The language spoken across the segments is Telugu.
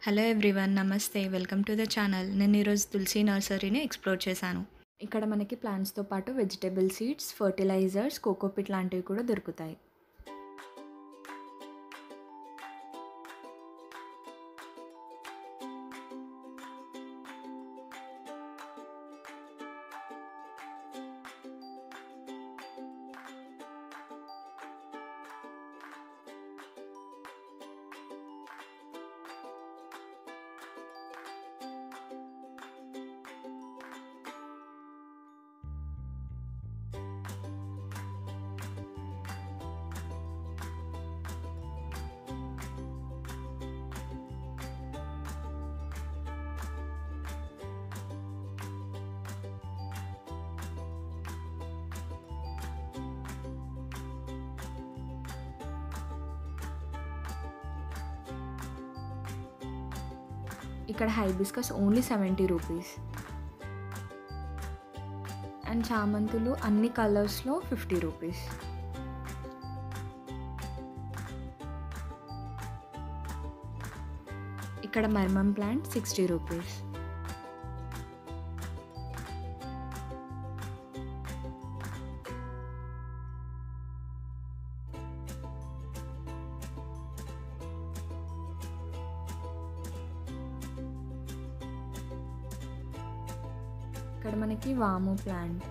హలో ఎవ్రీవన్ నమస్తే వెల్కమ్ టు ద ఛానల్ నేను ఈరోజు తులసి నర్సరీని ఎక్స్ప్లోర్ చేశాను ఇక్కడ మనకి ప్లాంట్స్తో పాటు వెజిటేబుల్ సీడ్స్ ఫర్టిలైజర్స్ కోకోపిట్ లాంటివి కూడా దొరుకుతాయి ఇక్కడ hibiscus only seventy rupees and చామంతులు అన్ని కలర్స్లో ఫిఫ్టీ రూపీస్ ఇక్కడ మర్మం ప్లాంట్ సిక్స్టీ రూపీస్ ఇక్కడ మనకి వాము ప్లాంట్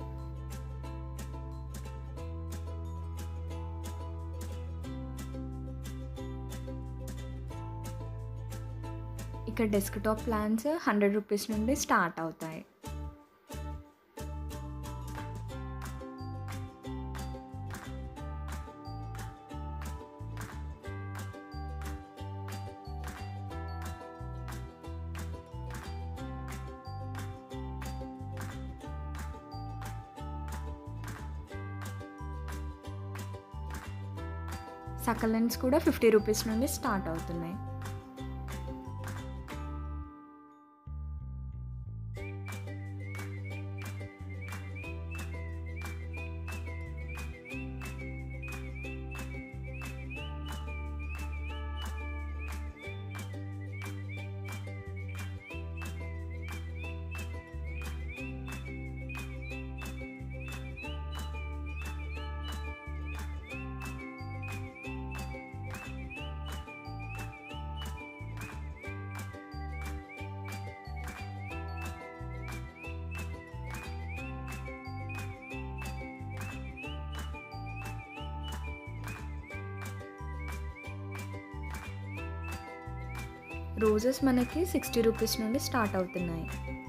ఇక్కడ డెస్క్టాప్ ప్లాన్స్ హండ్రెడ్ రూపీస్ నుండి స్టార్ట్ అవుతాయి సకలెన్స్ కూడా ఫిఫ్టీ రూపీస్ నుండి స్టార్ట్ అవుతున్నాయి రోజెస్ మనకి సిక్స్టీ రూపీస్ నుండి స్టార్ట్ అవుతున్నాయి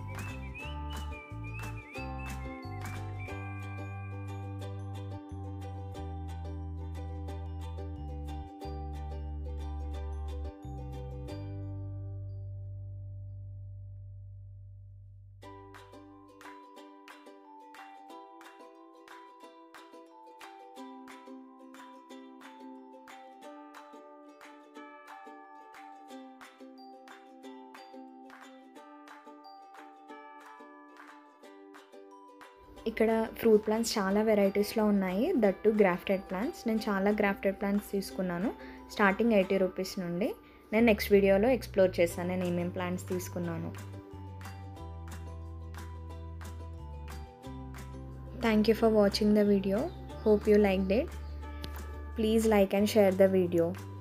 ఇక్కడ ఫ్రూట్ ప్లాంట్స్ చాలా వెరైటీస్లో ఉన్నాయి దట్టు గ్రాఫ్టెడ్ ప్లాంట్స్ నేను చాలా గ్రాఫ్టెడ్ ప్లాంట్స్ తీసుకున్నాను స్టార్టింగ్ ఎయిటీ రూపీస్ నుండి నేను నెక్స్ట్ వీడియోలో ఎక్స్ప్లోర్ చేస్తాను నేను ఏమేమి ప్లాంట్స్ తీసుకున్నాను thank you for watching the video hope you like that please like and share the video